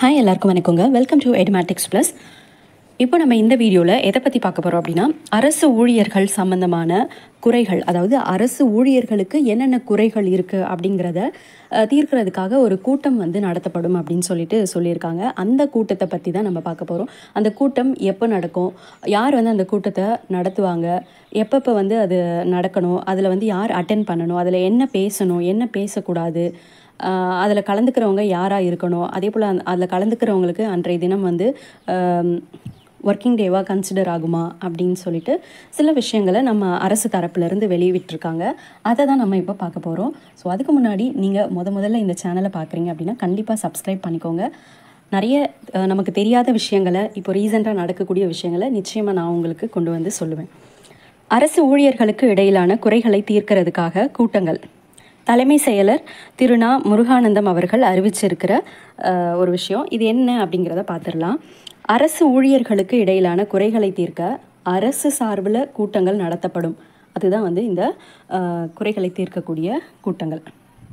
hi எல்லாருக்கும் வணக்கங்க welcome to எடமேட்டிக்ஸ் plus இப்போ நம்ம இந்த வீடியோவில் எதை பற்றி பார்க்க போகிறோம் அப்படின்னா அரசு ஊழியர்கள் சம்பந்தமான குறைகள் அதாவது அரசு ஊழியர்களுக்கு என்னென்ன குறைகள் இருக்குது அப்படிங்கிறத அஹ், தீர்க்கிறதுக்காக ஒரு கூட்டம் வந்து நடத்தப்படும் அப்படின்னு சொல்லிட்டு சொல்லியிருக்காங்க அந்த கூட்டத்தை பற்றி தான் நம்ம பார்க்க போகிறோம் அந்த கூட்டம் எப்போ நடக்கும் யார் வந்து அந்த கூட்டத்தை நடத்துவாங்க எப்பப்போ வந்து அது நடக்கணும் அதில் வந்து யார் அட்டென்ட் பண்ணணும் அதில் என்ன பேசணும் என்ன பேசக்கூடாது அதில் கலந்துக்கிறவங்க யாராக இருக்கணும் அதே போல் அதில் கலந்துக்கிறவங்களுக்கு அன்றைய தினம் வந்து ஒர்க்கிங் டேவாக கன்சிடர் ஆகுமா அப்படின்னு சொல்லிட்டு சில விஷயங்களை நம்ம அரசு தரப்புலேருந்து வெளியிட்டிருக்காங்க அதை தான் நம்ம இப்போ பார்க்க போகிறோம் ஸோ அதுக்கு முன்னாடி நீங்கள் முத முதல்ல இந்த சேனலை பார்க்குறீங்க அப்படின்னா கண்டிப்பாக சப்ஸ்கிரைப் பண்ணிக்கோங்க நிறைய அஹ், நமக்கு தெரியாத விஷயங்களை இப்போ ரீசெண்டாக நடக்கக்கூடிய விஷயங்களை நிச்சயமாக நான் உங்களுக்கு கொண்டு வந்து சொல்லுவேன் அரசு ஊழியர்களுக்கு இடையிலான குறைகளை தீர்க்கிறதுக்காக கூட்டங்கள் தலைமை செயலர் திருநா முருகானந்தம் அவர்கள் அறிவிச்சிருக்கிற அஹ், ஒரு விஷயம் இது என்ன அப்படிங்கிறத பார்த்துடலாம் அரசு ஊழியர்களுக்கு இடையிலான குறைகளை தீர்க்க அரசு சார்பில் கூட்டங்கள் நடத்தப்படும் அதுதான் வந்து இந்த அஹ், குறைகளை தீர்க்கக்கூடிய கூட்டங்கள்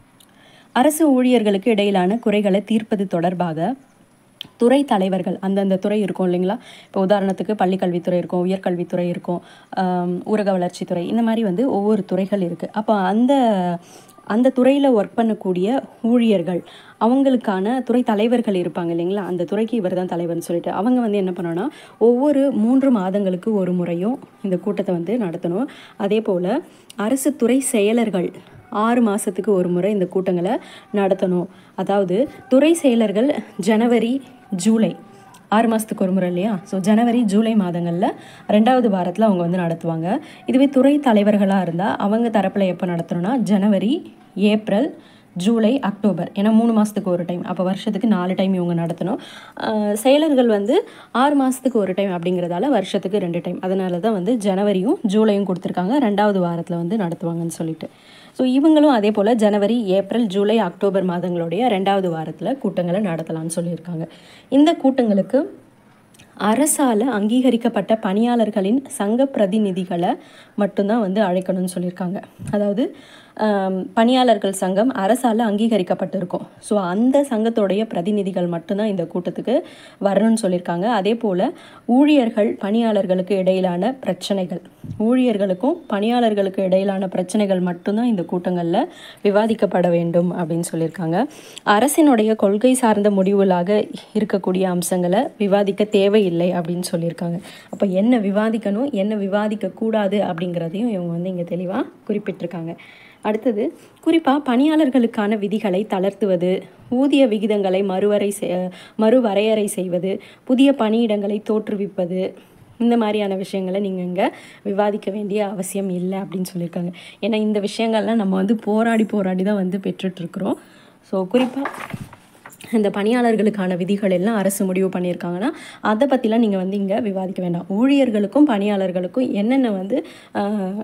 அரசு ஊழியர்களுக்கு இடையிலான குறைகளை தீர்ப்பது தொடர்பாக துறை தலைவர்கள் அந்தந்த துறை இருக்கும் இல்லைங்களா இப்போ உதாரணத்துக்கு பள்ளிக்கல்வித்துறை இருக்கும் உயர்கல்வித்துறை இருக்கும் ஆம், ஊரக வளர்ச்சித்துறை இந்த மாதிரி வந்து ஒவ்வொரு துறைகள் இருக்குது அப்போ அந்த அந்த துறையில் ஒர்க் பண்ணக்கூடிய ஊழியர்கள் அவங்களுக்கான துறை தலைவர்கள் இருப்பாங்க இல்லைங்களா அந்த துறைக்கு இவர் தான் தலைவர்னு சொல்லிட்டு அவங்க வந்து என்ன பண்ணணும்னா ஒவ்வொரு மூன்று மாதங்களுக்கு ஒரு முறையும் இந்த கூட்டத்தை வந்து நடத்தணும் அதே போல் அரசு துறை செயலர்கள் ஆறு மாதத்துக்கு ஒரு முறை இந்த கூட்டங்களை நடத்தணும் அதாவது துறை செயலர்கள் ஜனவரி ஜூலை ஆறு மாதத்துக்கு ஒரு முறை இல்லையா ஸோ ஜனவரி ஜூலை மாதங்களில் ரெண்டாவது வாரத்தில் அவங்க வந்து நடத்துவாங்க இதுவே துறை தலைவர்களாக இருந்தால் அவங்க தரப்பில் எப்போ நடத்தணும்னா ஜனவரி ஏப்ரல் ஜூலை அக்டோபர் ஏன்னா மூணு மாதத்துக்கு ஒரு டைம் அப்போ வருஷத்துக்கு நாலு டைம் இவங்க நடத்தணும் ஆஹ் செயலர்கள் வந்து ஆறு மாதத்துக்கு ஒரு டைம் அப்படிங்கிறதால வருஷத்துக்கு ரெண்டு டைம் அதனால தான் வந்து ஜனவரியும் ஜூலையும் கொடுத்துருக்காங்க ரெண்டாவது வாரத்தில் வந்து நடத்துவாங்கன்னு சொல்லிட்டு ஸோ இவங்களும் அதே போல் ஜனவரி ஏப்ரல் ஜூலை அக்டோபர் மாதங்களுடைய ரெண்டாவது வாரத்தில் கூட்டங்களை நடத்தலாம்னு சொல்லியிருக்காங்க இந்த கூட்டங்களுக்கு அரசால் அங்கீகரிக்கப்பட்ட பணியாளர்களின் சங்க பிரதிநிதிகளை மட்டும்தான் வந்து அழைக்கணும்னு சொல்லியிருக்காங்க அதாவது ஆம், பணியாளர்கள் சங்கம் அரசால் அங்கீகரிக்கப்பட்டிருக்கும் ஸோ அந்த சங்கத்தோடைய பிரதிநிதிகள் மட்டும்தான் இந்த கூட்டத்துக்கு வரணும்னு சொல்லியிருக்காங்க அதே போல் ஊழியர்கள் பணியாளர்களுக்கு இடையிலான பிரச்சனைகள் ஊழியர்களுக்கும் பணியாளர்களுக்கு இடையிலான பிரச்சனைகள் மட்டும்தான் இந்த கூட்டங்களில் விவாதிக்கப்பட வேண்டும் அப்படின்னு சொல்லியிருக்காங்க அரசினுடைய கொள்கை சார்ந்த முடிவுகளாக இருக்கக்கூடிய அம்சங்களை விவாதிக்க தேவையில்லை அப்படின்னு சொல்லியிருக்காங்க அப்போ என்ன விவாதிக்கணும் என்ன விவாதிக்க கூடாது அப்படிங்கிறதையும் இவங்க வந்து இங்கே தெளிவாக குறிப்பிட்டிருக்காங்க அடுத்தது குறிப்பாக பணியாளர்களுக்கான விதிகளை தளர்த்துவது ஊதிய விகிதங்களை மறுவரை செ- மறுவரையறை செய்வது புதிய பணியிடங்களை தோற்றுவிப்பது இந்த மாதிரியான விஷயங்களை நீங்கள் இங்கே விவாதிக்க வேண்டிய அவசியம் இல்லை அப்படின்னு சொல்லியிருக்காங்க ஏன்னா இந்த விஷயங்கள்லாம் நம்ம வந்து போராடி போராடி தான் வந்து பெற்றுட்ருக்குறோம் ஸோ குறிப்பாக இந்த பணியாளர்களுக்கான விதிகள் எல்லாம் அரசு முடிவு பண்ணியிருக்காங்கன்னா அதை பற்றிலாம் நீங்கள் வந்து இங்கே விவாதிக்க வேண்டாம் ஊழியர்களுக்கும் பணியாளர்களுக்கும் என்னென்ன வந்து ஆஹ்,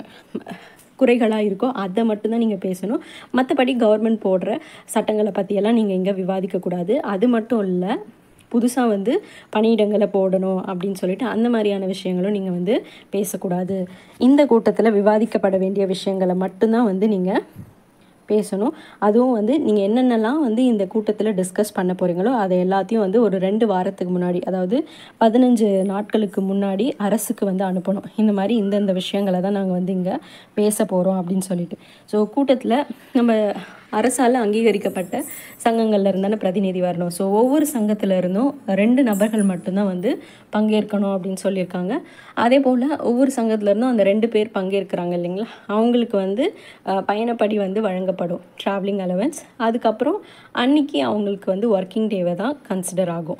குறைகளாக இருக்கோ அதை மட்டும்தான் நீங்கள் பேசணும் மற்றபடி கவர்மெண்ட் போடுற சட்டங்களை பற்றியெல்லாம் நீங்கள் இங்கே விவாதிக்கக்கூடாது அது மட்டும் இல்லை புதுசாக வந்து பணியிடங்களை போடணும் அப்படின்னு சொல்லிட்டு அந்த மாதிரியான விஷயங்களும் நீங்கள் வந்து பேசக்கூடாது இந்த கூட்டத்தில் விவாதிக்கப்பட வேண்டிய விஷயங்களை மட்டும்தான் வந்து நீங்கள் பேசணும் அதுவும் வந்து நீங்கள் என்னென்னலாம் வந்து இந்த கூட்டத்தில் டிஸ்கஸ் பண்ண போகிறீங்களோ அதை எல்லாத்தையும் வந்து ஒரு ரெண்டு வாரத்துக்கு முன்னாடி அதாவது பதினஞ்சு நாட்களுக்கு முன்னாடி அரசுக்கு வந்து அனுப்பணும் இந்த மாதிரி இந்தந்த விஷயங்களை தான் நாங்கள் வந்து இங்கே பேச போகிறோம் அப்படின்னு சொல்லிட்டு ஸோ கூட்டத்தில் நம்ம அரசால் அங்கீகரிக்கப்பட்ட சங்கங்கள்ல இருந்தான பிரதிநிதி வரணும் ஸோ ஒவ்வொரு சங்கத்துல இருந்தும் ரெண்டு நபர்கள் மட்டும்தான் வந்து பங்கேற்கணும் அப்படின்னு சொல்லியிருக்காங்க அதே போல் ஒவ்வொரு சங்கத்துல இருந்தும் அந்த ரெண்டு பேர் பங்கேற்கிறாங்க இல்லைங்களா அவங்களுக்கு வந்து அஹ், பயணப்படி வந்து வழங்கப்படும் ட்ராவலிங் அலவன்ஸ் அதுக்கப்புறம் அன்னைக்கு அவங்களுக்கு வந்து ஒர்க்கிங் டேவை தான் கன்சிடர் ஆகும்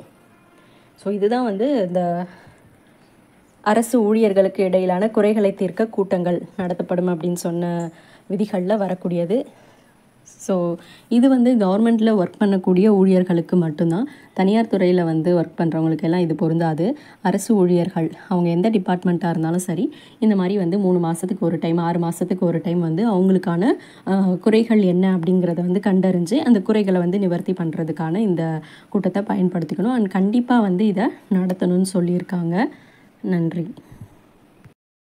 ஸோ இதுதான் வந்து இந்த அரசு ஊழியர்களுக்கு இடையிலான குறைகளை தீர்க்க கூட்டங்கள் நடத்தப்படும் அப்படின்னு சொன்ன விதிகளில் வரக்கூடியது ஸோ இது வந்து கவர்மெண்ட்டில் ஒர்க் பண்ணக்கூடிய ஊழியர்களுக்கு மட்டும்தான் தனியார் துறையில் வந்து ஒர்க் பண்ணுறவங்களுக்கு எல்லாம் இது பொருந்தாது அரசு ஊழியர்கள் அவங்க எந்த டிபார்ட்மெண்ட்டாக இருந்தாலும் சரி இந்த மாதிரி வந்து மூணு மாதத்துக்கு ஒரு டைம் ஆறு மாதத்துக்கு ஒரு டைம் வந்து அவங்களுக்கான ஆஹ், குறைகள் என்ன அப்படிங்கிறத வந்து கண்டறிஞ்சு அந்த குறைகளை வந்து நிவர்த்தி பண்ணுறதுக்கான இந்த கூட்டத்தை பயன்படுத்திக்கணும் அண்ட் கண்டிப்பாக வந்து இதை நடத்தணும்னு சொல்லியிருக்காங்க நன்றி